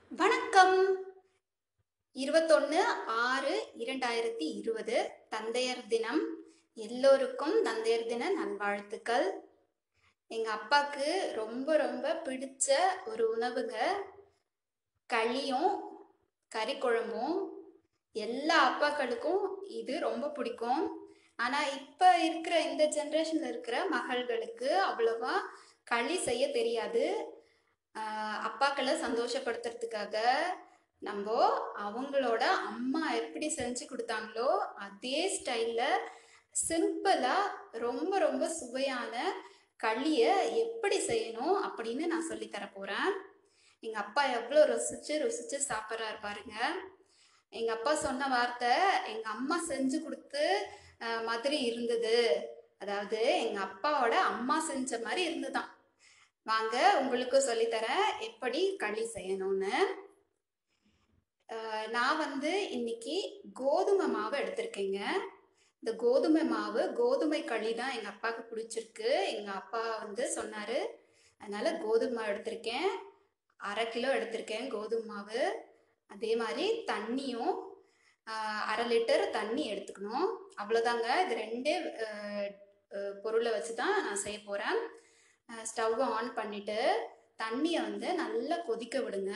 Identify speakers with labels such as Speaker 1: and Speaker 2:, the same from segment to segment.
Speaker 1: வணக்கம் இருபத்தொன்று ஆறு இரண்டாயிரத்தி இருபது தந்தையர் தினம் எல்லோருக்கும் தந்தையர் தின நல்வாழ்த்துக்கள் எங்கள் அப்பாவுக்கு ரொம்ப ரொம்ப பிடிச்ச ஒரு உணவுங்க களியும் கறி குழம்பும் எல்லா அப்பாக்களுக்கும் இது ரொம்ப பிடிக்கும் ஆனால் இப்போ இருக்கிற இந்த ஜென்ரேஷனில் இருக்கிற மகள்களுக்கு அவ்வளோவா களி செய்ய தெரியாது ஆஹ் அப்பாக்களை சந்தோஷப்படுத்துறதுக்காக நம்ம அவங்களோட அம்மா எப்படி செஞ்சு கொடுத்தாங்களோ அதே ஸ்டைலில் சிம்பிளாக ரொம்ப ரொம்ப சுவையான களியை எப்படி செய்யணும் அப்படின்னு நான் சொல்லி தர போகிறேன் எங்கள் அப்பா எவ்வளோ ருசிச்சு ருசிச்சு சாப்பிட்றாரு பாருங்க எங்கள் அப்பா சொன்ன வார்த்தை எங்கள் அம்மா செஞ்சு கொடுத்து ஆஹ் மாதிரி இருந்தது அதாவது எங்கள் அப்பாவோட அம்மா செஞ்ச மாதிரி இருந்துதான் வாங்க உங்களுக்கும் சொல்லித்தரேன் எப்படி களி செய்யணும்னு அஹ் நான் வந்து இன்னைக்கு கோதுமை மாவு எடுத்திருக்கேங்க இந்த கோதுமை மாவு கோதுமை களி தான் எங்கள் அப்பாவுக்கு பிடிச்சிருக்கு எங்கள் அப்பா வந்து சொன்னார் அதனால கோதுமை மாவு எடுத்திருக்கேன் அரை கிலோ எடுத்திருக்கேன் கோதுமை மாவு அதே மாதிரி தண்ணியும் ஆஹ் அரை லிட்டர் தண்ணி எடுத்துக்கணும் அவ்வளோதாங்க இது ரெண்டே அஹ், அஹ், பொருளை வச்சு தான் நான் செய்ய போகிறேன் ஸ்டவ் ஆன் பண்ணிட்டு தண்ணியை வந்து நல்லா கொதிக்க விடுங்க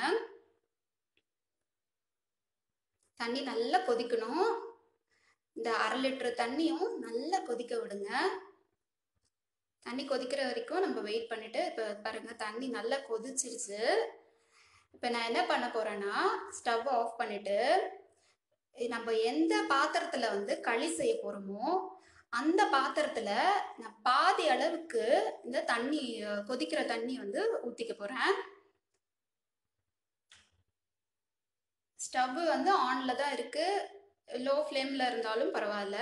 Speaker 1: தண்ணி நல்லா கொதிக்கணும் இந்த அரை லிட்டர் தண்ணியும் நல்லா கொதிக்க விடுங்க தண்ணி கொதிக்கிற வரைக்கும் நம்ம வெயிட் பண்ணிட்டு இப்போ பாருங்க தண்ணி நல்லா கொதிச்சிருச்சு இப்போ நான் என்ன பண்ண போறேன்னா ஸ்டவ் ஆஃப் பண்ணிட்டு நம்ம எந்த பாத்திரத்துல வந்து களி செய்ய போறோமோ அந்த பாத்திரத்துல நான் பாதி அளவுக்கு இந்த தண்ணி அஹ், கொதிக்கிற தண்ணி வந்து ஊத்திக்க போறேன் ஸ்டவ் வந்து ஆன்ல தான் இருக்கு லோ ஃப்ளேம்ல இருந்தாலும் பரவாயில்ல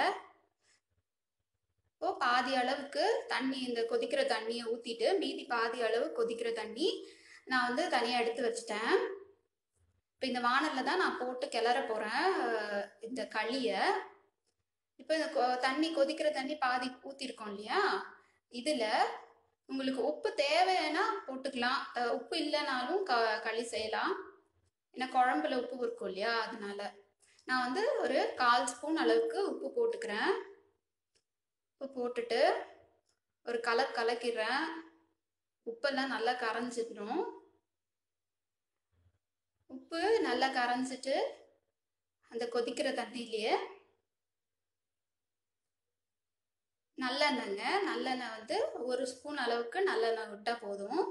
Speaker 1: இப்போ பாதி அளவுக்கு தண்ணி இந்த கொதிக்கிற தண்ணியை ஊத்திட்டு மீதி பாதி அளவு கொதிக்கிற தண்ணி நான் வந்து தனியாக எடுத்து வச்சிட்டேன் இப்போ இந்த வானல்ல தான் நான் போட்டு கிளற போறேன் அஹ், இந்த களியை இப்போ இந்த கொ- தண்ணி கொதிக்கிற தண்ணி பாதி ஊற்றிருக்கோம் இல்லையா இதில் உங்களுக்கு உப்பு தேவைன்னா போட்டுக்கலாம் அஹ் உப்பு இல்லைனாலும் க களி செய்யலாம் ஏன்னா குழம்புல உப்பு இருக்கும் இல்லையா அதனால நான் வந்து ஒரு கால் ஸ்பூன் அளவுக்கு உப்பு போட்டுக்கிறேன் உப்பு போட்டுட்டு ஒரு கல கலக்கிடுறேன் உப்பெல்லாம் நல்லா கரைஞ்சிடணும் உப்பு நல்லா கரைஞ்சிட்டு அந்த கொதிக்கிற தண்ணியிலேயே நல்லெண்ணெய்ங்க நல்லெண்ணெய் வந்து ஒரு ஸ்பூன் அளவுக்கு நல்லெண்ணெய் விட்டால் போதும்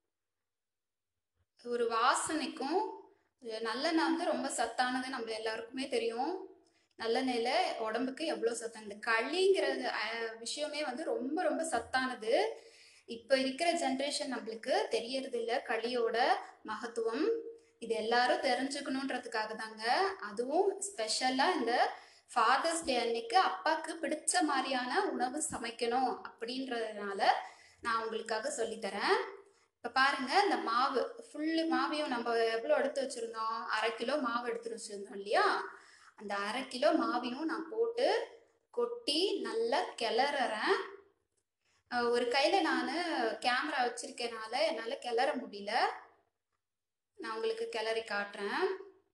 Speaker 1: ஒரு வாசனைக்கும் இது நல்லெண்ணெய் வந்து ரொம்ப சத்தானது நம்ம எல்லாருக்குமே தெரியும் நல்லெண்ணெயில் உடம்புக்கு எவ்வளோ சத்தம் இந்த களிங்கிறது அஹ், விஷயமே வந்து ரொம்ப ரொம்ப சத்தானது இப்போ இருக்கிற ஜென்ரேஷன் நம்மளுக்கு தெரியறது இல்ல களியோட மகத்துவம் இது எல்லாரும் தெரிஞ்சுக்கணுன்றதுக்காக தாங்க அதுவும் ஸ்பெஷலாக இந்த ஃபாதர்ஸ் டே அன்னைக்கு அப்பாவுக்கு பிடிச்ச மாதிரியான உணவு சமைக்கணும் அப்படின்றதுனால நான் உங்களுக்காக சொல்லித்தரேன் இப்போ பாருங்க இந்த மாவு ஃபுல்லு மாவையும் நம்ம எவ்வளோ எடுத்து வச்சுருந்தோம் அரை கிலோ மாவு எடுத்து வச்சுருந்தோம் இல்லையா அந்த அரை கிலோ மாவையும் நான் போட்டு கொட்டி நல்லா கிளறறேன் அஹ் ஒரு கையில் நான் கேமரா வச்சிருக்கனால என்னால் கிளற முடியல நான் உங்களுக்கு கிளறி காட்டுறேன்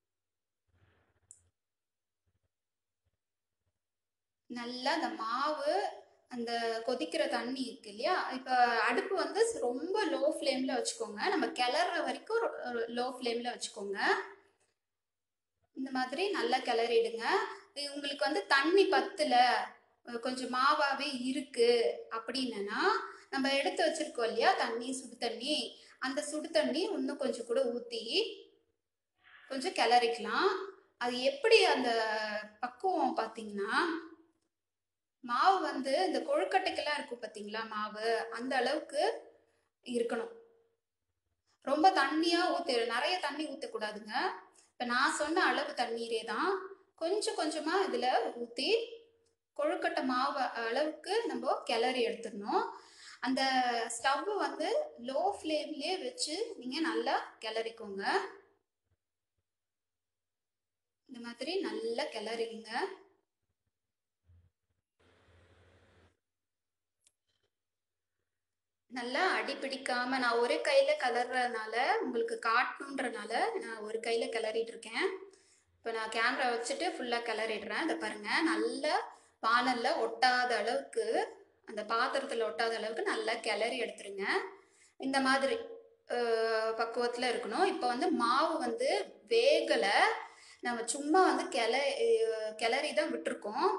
Speaker 1: நல்லா அந்த மாவு அந்த கொதிக்கிற தண்ணி இருக்கு இல்லையா இப்போ அடுப்பு வந்து ரொம்ப லோ ஃப்ளேமில் வச்சுக்கோங்க நம்ம கிளற வரைக்கும் லோ ஃப்ளேமில் வச்சுக்கோங்க இந்த மாதிரி நல்லா கிளறிடுங்க இது உங்களுக்கு வந்து தண்ணி பத்தல அஹ் கொஞ்சம் மாவாவே இருக்கு அப்படின்னா நம்ம எடுத்து வச்சிருக்கோம் இல்லையா தண்ணி சுடு தண்ணி அந்த சுடு தண்ணி இன்னும் கொஞ்சம் கூட ஊற்றி கொஞ்சம் கிளறிக்கலாம் அது எப்படி அந்த பக்குவம் பார்த்தீங்கன்னா மாவு வந்து இந்த கொழுக்கட்டைக்கெல்லாம் இருக்கும் பார்த்தீங்களா மாவு அந்த அளவுக்கு இருக்கணும் ரொம்ப தண்ணியா ஊத்து நிறைய தண்ணி ஊற்றக்கூடாதுங்க இப்போ நான் சொன்ன அளவு தண்ணீரே தான் கொஞ்சம் கொஞ்சமா இதுல ஊற்றி கொழுக்கட்டை மாவு அளவுக்கு நம்ம கிளறி எடுத்துடணும் அந்த ஸ்டவ் வந்து லோ ஃப்ளேம்லேயே வச்சு நீங்க நல்லா கிளறிக்கோங்க இந்த மாதிரி நல்லா கிளறிங்க நல்லா அடி பிடிக்காம நான் ஒரு கையில கிளறதுனால உங்களுக்கு காட்டணுன்றனால நான் ஒரு கையில கிளறிட்டு இருக்கேன் இப்போ நான் கேமரா வச்சுட்டு ஃபுல்லா கிளறிடுறேன் இதை பாருங்க நல்லா வானல்ல ஒட்டாத அளவுக்கு அந்த பாத்திரத்துல ஒட்டாத அளவுக்கு நல்லா கிளறி எடுத்துருங்க இந்த மாதிரி அஹ், பக்குவத்துல இருக்கணும் இப்போ வந்து மாவு வந்து வேகலை நம்ம சும்மா வந்து கிள அஹ், கிளறி தான் விட்டுருக்கோம்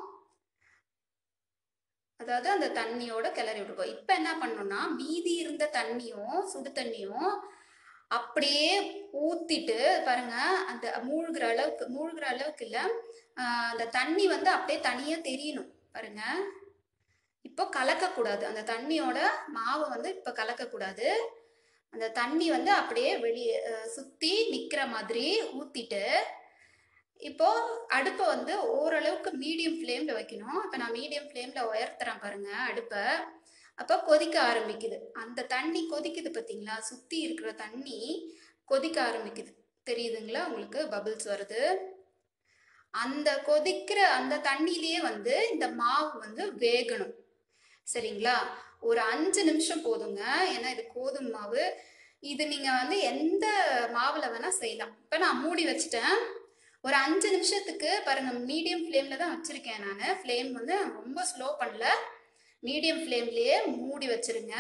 Speaker 1: அதாவது அந்த தண்ணியோட கிளறி விட்டுருக்கோம் இப்போ என்ன பண்ணோம்னா மீதி இருந்த தண்ணியும் சுடு தண்ணியும் அப்படியே ஊத்திட்டு பாருங்க அந்த மூழ்கிற அளவுக்கு மூழ்கிற அளவுக்கு இல்லை அந்த தண்ணி வந்து அப்படியே தனியா தெரியணும் பாருங்க இப்போ கலக்கக்கூடாது அந்த தண்ணியோட மாவை வந்து இப்போ கலக்கக்கூடாது அந்த தண்ணி வந்து அப்படியே வெளியே அஹ், சுத்தி நிக்கிற மாதிரி ஊத்திட்டு இப்போ அடுப்பை வந்து ஓரளவுக்கு மீடியம் ஃப்ளேம்ல வைக்கணும் இப்போ நான் மீடியம் ஃப்ளேம்ல உயர்த்துறேன் பாருங்க அடுப்பை அப்போ கொதிக்க ஆரம்பிக்குது அந்த தண்ணி கொதிக்குது பார்த்தீங்களா சுத்தி இருக்கிற தண்ணி கொதிக்க ஆரம்பிக்குது தெரியுதுங்களா உங்களுக்கு பபிள்ஸ் வருது அந்த கொதிக்கிற அந்த தண்ணியிலேயே வந்து இந்த மாவு வந்து வேகணும் சரிங்களா ஒரு அஞ்சு நிமிஷம் போதுங்க ஏன்னா இது கோதுமை மாவு இது நீங்க வந்து எந்த மாவுல வேணா செய்யலாம் இப்ப நான் மூடி வச்சுட்டேன் ஒரு அஞ்சு நிமிஷத்துக்கு பாருங்க மீடியம் ஃப்ளேம்ல தான் வச்சிருக்கேன் நான் ஃப்ளேம் வந்து ரொம்ப ஸ்லோ பண்ணல மீடியம் ஃப்ளேம்லயே மூடி வச்சிருங்க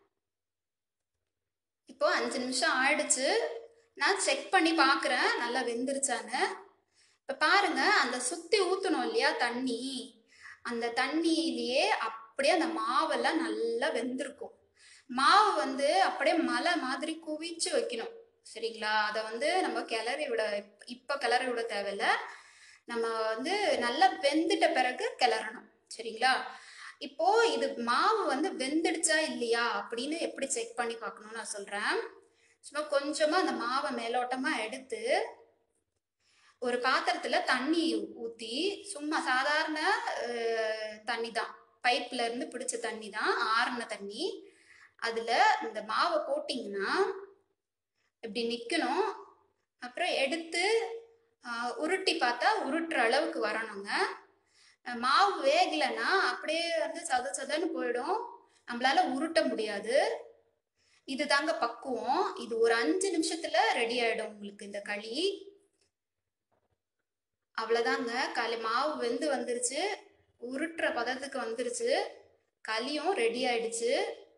Speaker 1: இப்போ அஞ்சு நிமிஷம் ஆயிடுச்சு நான் செக் பண்ணி பார்க்குறேன் நல்லா வெந்துருச்சான்னு இப்போ பாருங்க அந்த சுத்தி ஊத்தணும் இல்லையா தண்ணி அந்த தண்ணியிலேயே அப்படியே அந்த மாவெல்லாம் நல்லா வெந்திருக்கும் மாவு வந்து அப்படியே மலை மாதிரி குவிச்சு வைக்கணும் சரிங்களா அதை வந்து நம்ம கிளறி விட இப்போ கிளறி விட தேவையில்ல நம்ம வந்து நல்லா வெந்துட்ட பிறகு கிளறணும் சரிங்களா இப்போ இது மாவு வந்து வெந்துடுச்சா இல்லையா அப்படின்னு எப்படி செக் பண்ணி பார்க்கணும்னு நான் சொல்றேன் சும்மா கொஞ்சமா அந்த மாவை மேலோட்டமா எடுத்து ஒரு பாத்திரத்துல தண்ணி ஊத்தி சும்மா சாதாரண அஹ், தண்ணி தான் பைப்ல இருந்து பிடிச்ச தண்ணி தான் ஆறுன தண்ணி அதுல இந்த மாவை போட்டிங்கன்னா இப்படி நிக்கணும் அப்புறம் எடுத்து ஆஹ், உருட்டி பார்த்தா உருட்டுற அளவுக்கு வரணுங்க அஹ், மாவு வேகலைன்னா அப்படியே வந்து சத சதன்னு போயிடும் நம்மளால உருட்ட முடியாது இது தாங்க பக்குவம் இது ஒரு அஞ்சு நிமிஷத்துல ரெடி ஆயிடும் உங்களுக்கு இந்த களி அவ்வளவுதாங்க களி மாவு வெந்து வந்துருச்சு உருட்டுற பதத்துக்கு வந்துருச்சு களியும் ரெடி ஆயிடுச்சு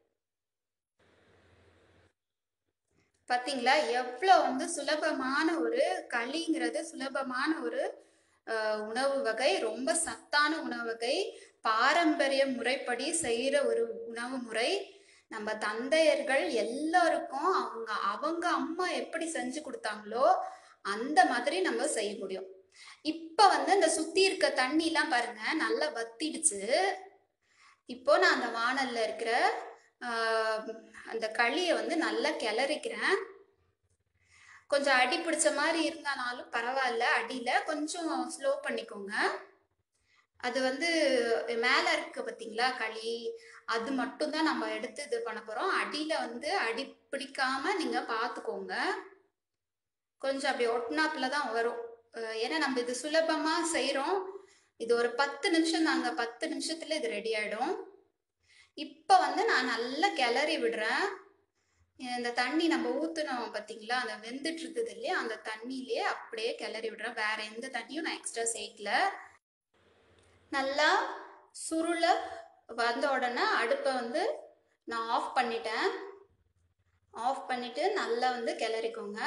Speaker 1: பாத்தீங்களா எவ்வளோ வந்து சுலபமான ஒரு களிங்கிறது சுலபமான ஒரு அஹ், உணவு வகை ரொம்ப சத்தான உணவு வகை பாரம்பரிய முறைப்படி செய்யற ஒரு உணவு முறை நம்ம தந்தையர்கள் எல்லாருக்கும் அவங்க அவங்க அம்மா எப்படி செஞ்சு கொடுத்தாங்களோ அந்த மாதிரி நம்ம செய்ய முடியும் இப்ப வந்து இந்த சுத்தி இருக்க தண்ணி எல்லாம் பாருங்க நல்லா வத்திடுச்சு இப்போ நான் அந்த வாணல்ல இருக்கிற ஆஹ், அந்த களியை வந்து நல்லா கிளறிக்கிறேன் கொஞ்சம் அடி பிடிச்ச மாதிரி இருந்தானாலும் பரவாயில்ல அடியில கொஞ்சம் ஸ்லோ பண்ணிக்கோங்க அது வந்து மேல இருக்கு பாத்தீங்களா களி அது மட்டும்தான் நம்ம எடுத்து இது பண்ண போறோம் அடியில வந்து அடி பிடிக்காம நீங்க பாத்துக்கோங்க கொஞ்சம் அப்படி ஒட்டினாப்புல தான் வரும் அஹ் ஏன்னா நம்ம இது சுலபமா செய்றோம் இது ஒரு பத்து நிமிஷம் தாங்க பத்து நிமிஷத்துல இது ரெடி ஆயிடும் இப்ப வந்து நான் நல்லா கிளறி விடுறேன் இந்த தண்ணி நம்ம ஊத்துனோம் பாத்தீங்களா அந்த வெந்துட்டு இருந்தது இல்லையா அந்த தண்ணியிலேயே அப்படியே கிளறி விடுறேன் வேற எந்த தண்ணியும் நான் எக்ஸ்ட்ரா சேர்க்கல நல்லா சுருள வந்த உடனே அடுப்பை வந்து நான் ஆஃப் பண்ணிட்டேன் ஆஃப் பண்ணிட்டு நல்லா வந்து கிளறிக்கோங்க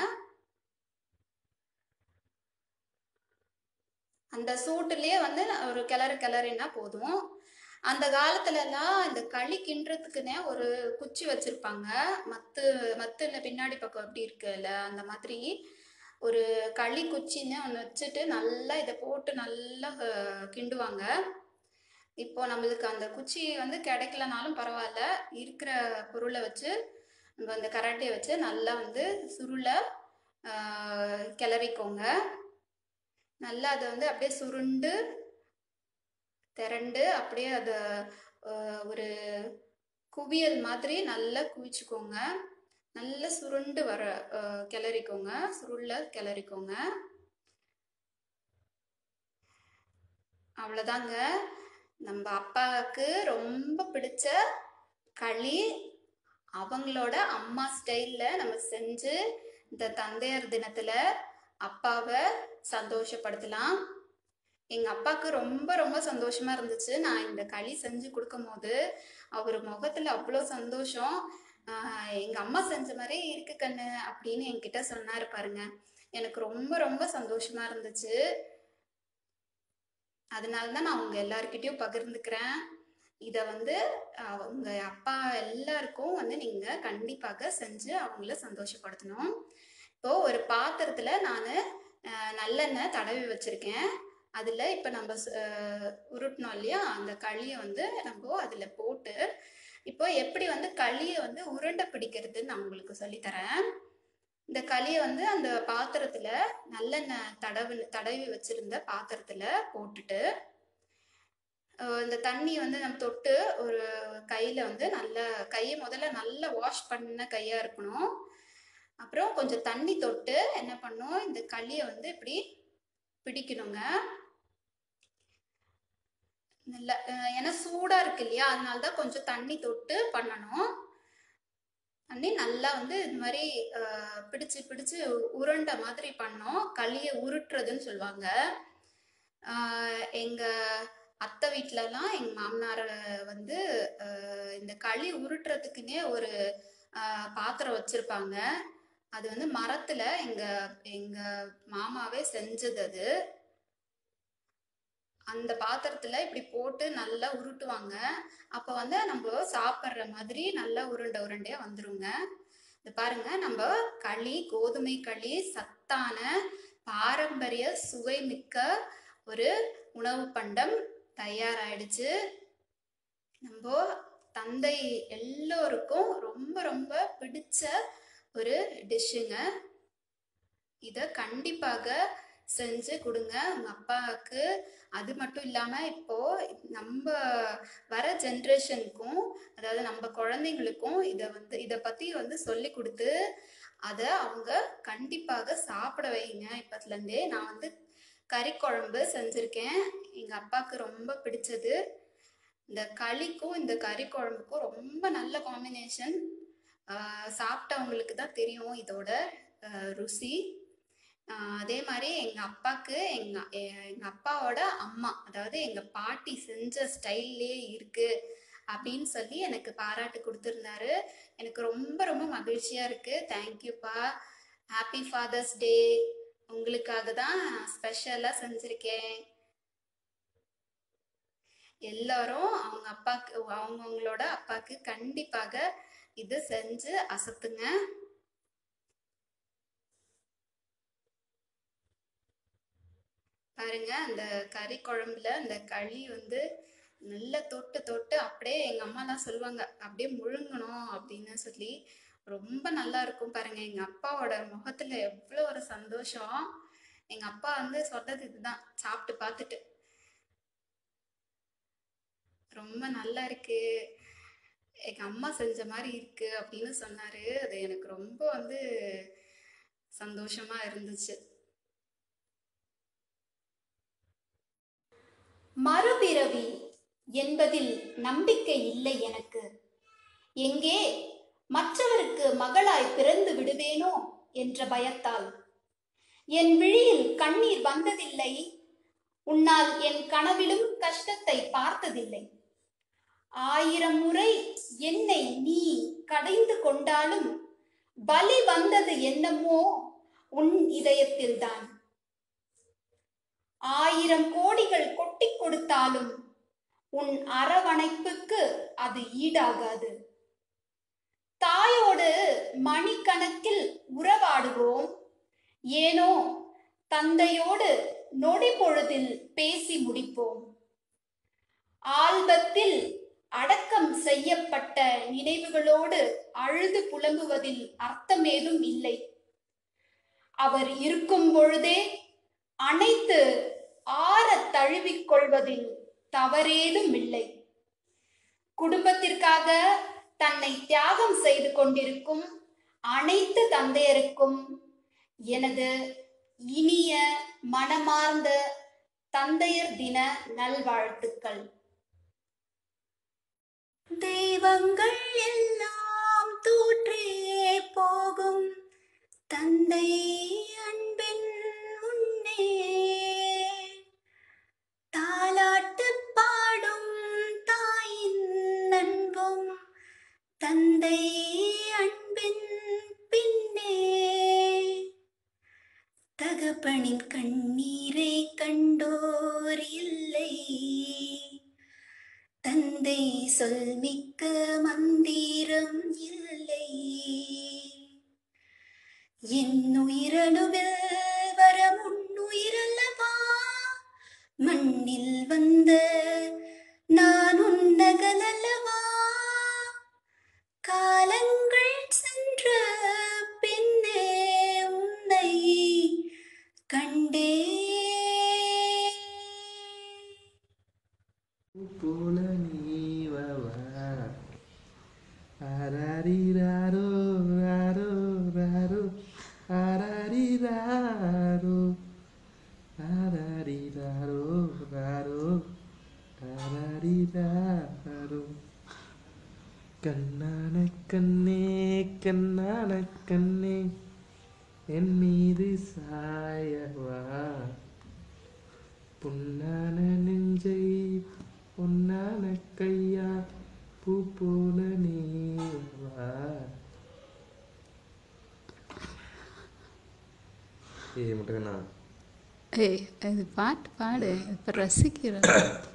Speaker 1: அந்த சூட்டுலயே வந்து ஒரு கிளறு கிளறினா போதும் அந்த காலத்துல எல்லாம் இந்த களி கிண்டுறதுக்குன்னே ஒரு குச்சி வச்சிருப்பாங்க மத்து மத்துல பின்னாடி பக்கம் எப்படி இருக்குல்ல அந்த மாதிரி ஒரு களி குச்சின்னு ஒன்று வச்சுட்டு நல்லா இதை போட்டு நல்லா அஹ், கிண்டுவாங்க இப்போ நம்மளுக்கு அந்த குச்சி வந்து கிடைக்கலனாலும் பரவாயில்ல இருக்கிற பொருளை வச்சு நம்ம அந்த கரண்டியை வச்சு நல்லா வந்து சுருளை ஆஹ், கிளறிக்கோங்க நல்லா அதை வந்து அப்படியே சுருண்டு திரண்டு அப்படியே அதை ஆஹ், ஒரு குவியல் மாதிரி நல்லா குவிச்சுக்கோங்க நல்லா சுருண்டு வர ஆஹ், கிளறிக்கோங்க சுருள கிளறிக்கோங்க அவ்வளோதாங்க நம்ம அப்பாவுக்கு ரொம்ப பிடிச்ச களி அவங்களோட அம்மா ஸ்டைல்ல நம்ம செஞ்சு இந்த தந்தையர் தினத்துல அப்பாவை சந்தோஷப்படுத்தலாம் எங்க அப்பாவுக்கு ரொம்ப ரொம்ப சந்தோஷமா இருந்துச்சு நான் இந்த களி செஞ்சு கொடுக்கும் போது அவர் முகத்துல அவ்வளோ சந்தோஷம் ஆஹ் எங்க அம்மா செஞ்ச மாதிரி இருக்கு கண்ணு அப்படின்னு என்கிட்ட சொன்னாரு பாருங்க எனக்கு ரொம்ப ரொம்ப சந்தோஷமா இருந்துச்சு அதனால தான் நான் உங்க எல்லார்கிட்டயும் பகிர்ந்துக்கிறேன் இதை வந்து அவங்க அப்பா எல்லாருக்கும் வந்து நீங்க கண்டிப்பாக செஞ்சு அவங்கள சந்தோஷப்படுத்தணும் இப்போ ஒரு பாத்திரத்துல நான் நல்லெண்ணெய் தடவி வச்சிருக்கேன் அதுல இப்ப நம்ம ச- அஹ், உருட்டினோம் இல்லையா அந்த களியை வந்து நம்ம அதுல போட்டு இப்போ எப்படி வந்து களியை வந்து உருண்டை பிடிக்கிறதுன்னு நான் உங்களுக்கு சொல்லித் தரேன் இந்த களியை வந்து அந்த பாத்திரத்துல நல்லெண்ணெய் தடவு தடவி வச்சிருந்த பாத்திரத்துல போட்டுட்டு அஹ் இந்த தண்ணி வந்து நம்ம தொட்டு ஒரு கையில வந்து நல்ல கையை முதல்ல நல்லா வாஷ் பண்ண கையா இருக்கணும் அப்புறம் கொஞ்சம் தண்ணி தொட்டு என்ன பண்ணும் இந்த களியை வந்து இப்படி பிடிக்கணுங்க நல்ல அஹ் ஏன்னா சூடா இருக்கு இல்லையா அதனால தான் கொஞ்சம் தண்ணி தொட்டு பண்ணணும் பண்ணி நல்லா வந்து இது மாதிரி அஹ், பிடிச்சு பிடிச்சு உருண்டை மாதிரி பண்ணோம் களியை உருட்டுறதுன்னு சொல்லுவாங்க ஆஹ் எங்க அத்தை வீட்டிலலாம் எங்க மாமனார் வந்து ஆஹ் இந்த களி உருட்டுறதுக்குன்னே ஒரு ஆஹ் பாத்திரம் வச்சிருப்பாங்க அது வந்து மரத்துல எங்க எங்க மாமாவே செஞ்சது அது அந்த பாத்திரத்துல இப்படி போட்டு நல்லா உருட்டுவாங்க அப்ப வந்து நம்ம சாப்பிட்ற மாதிரி நல்லா உருண்டை உருண்டையா வந்துருங்க இது பாருங்க நம்ம களி கோதுமை களி சத்தான பாரம்பரிய சுவைமிக்க ஒரு உணவு பண்டம் தயாராயிடுச்சு நம்ம தந்தை எல்லோருக்கும் ரொம்ப ரொம்ப பிடிச்ச ஒரு டிஷ்ஷுங்க இதை கண்டிப்பாக செஞ்சு கொடுங்க உங்க அப்பாவுக்கு அது மட்டும் இல்லாம இப்போ நம்ம வர ஜென்ரேஷனுக்கும் அதாவது நம்ம குழந்தைங்களுக்கும் இதை வந்து இதை பத்தி வந்து சொல்லி கொடுத்து அதை அவங்க கண்டிப்பாக சாப்பிட வைங்க இப்பத்துல இருந்தே நான் வந்து கறி குழம்பு செஞ்சிருக்கேன் எங்க அப்பாவுக்கு ரொம்ப பிடிச்சது இந்த களிக்கும் இந்த கறி குழம்புக்கும் ரொம்ப நல்ல காம்பினேஷன் சாப்பிட்டவங்களுக்கு தான் தெரியும் இதோட ஆஹ் ருசி ஆஹ் அதே மாதிரி எங்க அப்பாக்கு எங்க எ- எங்க அப்பாவோட அம்மா அதாவது எங்க பாட்டி செஞ்ச ஸ்டைல்லே இருக்கு அப்படின்னு சொல்லி எனக்கு பாராட்டு கொடுத்துருந்தாரு எனக்கு ரொம்ப ரொம்ப மகிழ்ச்சியா இருக்கு தேங்க்யூப்பா ஹாப்பி ஃபாதர்ஸ் டே உங்களுக்காக தான் ஸ்பெஷலா செஞ்சிருக்கேன் எல்லாரும் அவங்க அப்பாக்கு அவங்கவுங்களோட அப்பாக்கு கண்டிப்பாக இது செஞ்சு அசத்துங்க பாருங்க அந்த கறி குழம்புல அந்த களி வந்து நல்லா தொட்டு தொட்டு அப்படியே எங்க அம்மாலாம் சொல்லுவாங்க அப்படியே முழுங்கணும் அப்படின்னு சொல்லி ரொம்ப நல்லா இருக்கும் பாருங்க எங்க அப்பாவோட முகத்துல எவ்வளவு ஒரு சந்தோஷம் எங்க அப்பா வந்து சொன்னது இதுதான் சாப்பிட்டு பார்த்துட்டு ரொம்ப நல்லா இருக்கு எங்க அம்மா செஞ்ச மாதிரி இருக்கு அப்படின்னு சொன்னாரு அது எனக்கு ரொம்ப வந்து சந்தோஷமா இருந்துச்சு
Speaker 2: மறுபிறவி என்பதில் நம்பிக்கை இல்லை எனக்கு எங்கே மற்றவருக்கு மகளாய் பிறந்து விடுவேனோ என்ற பயத்தால் என் விழியில் கண்ணீர் வந்ததில்லை உன்னால் என் கனவிலும் கஷ்டத்தை பார்த்ததில்லை ஆயிரம் முறை என்னை நீ கடைந்து கொண்டாலும் பலி வந்தது என்னமோ உன் இதயத்தில்தான் ஆயிரம் கோடிகள் கொட்டி கொடுத்தாலும் உன் அரவணைப்புக்கு அது ஈடாகாது தாயோடு மணிக்கணக்கில் உறவாடுவோம் ஏனோ தந்தையோடு நொடி பொழுதில் பேசி முடிப்போம் ஆல்பத்தில் அடக்கம் செய்யப்பட்ட நினைவுகளோடு அழுது புலம்புவதில் அர்த்தமேதும் இல்லை அவர் இருக்கும் பொழுதே அனைத்து ஆற தழுவிக் கொள்வதில் தவறேதும் இல்லை குடும்பத்திற்காக தன்னை தியாகம் செய்து கொண்டிருக்கும் அனைத்து தந்தையருக்கும் எனது இனிய மனமார்ந்த தந்தையர் தின நல்வாழ்த்துக்கள்
Speaker 3: தெய்வங்கள் எல்லாம்
Speaker 2: போகும் தந்தை அன்பின் முன்னே தாலாட்டு பாடும் தாயின் அன்பும் தந்தை அன்பின் பின்னே தகப்பனின் கண்ணீரை கண்டோர் இல்லை தந்தை சொல்மிக்க மந்திரம் இல்லை என் உயிரணுவில் வர முன்னுயிரல்லவா மண்ணில் வந்த நான் உன்னகலல்லவா காலங்கள் சென்ற பின்னே உன்னை கண்டே
Speaker 3: போல நீவவா ஆராரிராரோ ராரோ ராரோ ஆராரிராரோ ஆராரிராரோ ராரோ ஆராரிராரோ கண்ணான கண்ணே கண்ணான கண்ணே என் மீது சாயவா பொன்னான நெஞ்சை பொன்னான கையா பூ போல நீவா ஏய் முட்டகண்ணா
Speaker 1: ஏய் இது பாட்டு பாடு இப்போ ரசிக்கிறேன்